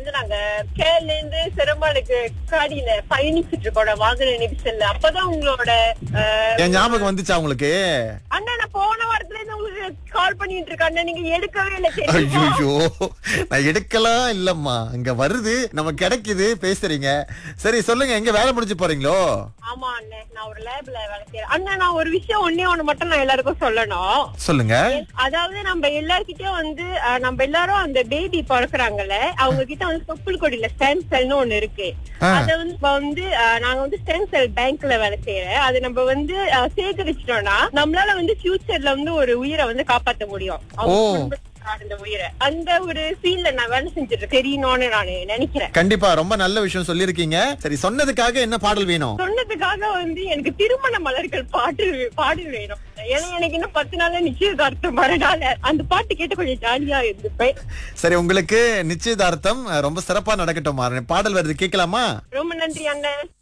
வந்து நாங்க கேரள இருந்து சிரமாளுக்கு காடியில பயணிச்சுட்டு இருக்கோம் வாகன நெரிசல்ல அப்பதான் உங்களோட அஹ், என் ஞாபகம் வந்துச்சா உங்களுக்கு அண்ணா நான் போன வாரத்துல இருந்து உங்களுக்கு கால் பண்ணிட்டு இருக்கேன் அண்ணா, நீங்க எடுக்கவே இல்லை தெரியுமா? ஐயோ நான் எடுக்கலாம் இல்லம்மா இங்க வருது நம்ம கிடைக்குது பேசுறீங்க சரி சொல்லுங்க எங்க வேலை முடிஞ்சு போறீங்களோ ஆமா அண்ணே நான் ஒரு லேப்ல வேலை செய்யறேன் அண்ணா நான் ஒரு விஷயம் ஒண்ணே ஒண்ணு மட்டும் நான் எல்லாருக்கும் சொல்லணும் சொல்லுங்க அதாவது நம்ம எல்லார்கிட்டயும் வந்து அஹ், நம்ம எல்லாரும் அந்த பேபி பிறக்குறாங்கல்ல அவங்க கிட்ட வந்து தொப்புள் கொடியில ஸ்டெம் செல்னு ஒண்ணு இருக்கு ஆ. அத வந்து இப்ப வந்து அஹ், நாங்க வந்து ஸ்டெம் செல் பேங்க்ல வேலை செய்யறேன் அது நம்ம வந்து அஹ், சேகரிச்சிட்டோம்னா நம்மளால வந்து ஃபியூச்சர்ல வந்து ஒரு உயிரை வந்து காப்பாத்த முடியும் அவங்க ஓ. குடும்பத்துக்கு அந்த உயிரை அந்த ஒரு ஃபீல்ட்ல நான் வேலை செஞ்சுட்டு இருக்கேன். தெரியணும்னு நான் நினைக்கிறேன் கண்டிப்பா ரொம்ப நல்ல விஷயம் சொல்லிருக்கீங்க சரி சொன்னதுக்காக என்ன பாடல் வேணும் சொன்னதுக்காக வந்து எனக்கு திருமண மலர்கள் பாட்டு பாடு வேணும் ஏன்னா எனக்கு இன்னும் பத்து நாள்ல நிச்சயதார்த்தம் வரனால அந்த பாட்டு கேட்டு கொஞ்சம் ஜாலியா இருந்துப்பேன் சரி உங்களுக்கு நிச்சயதார்த்தம் அஹ், ரொம்ப சிறப்பா நடக்கட்டும் பாடல் வருது கேட்கலாமா ரொம்ப நன்றி அண்ணன்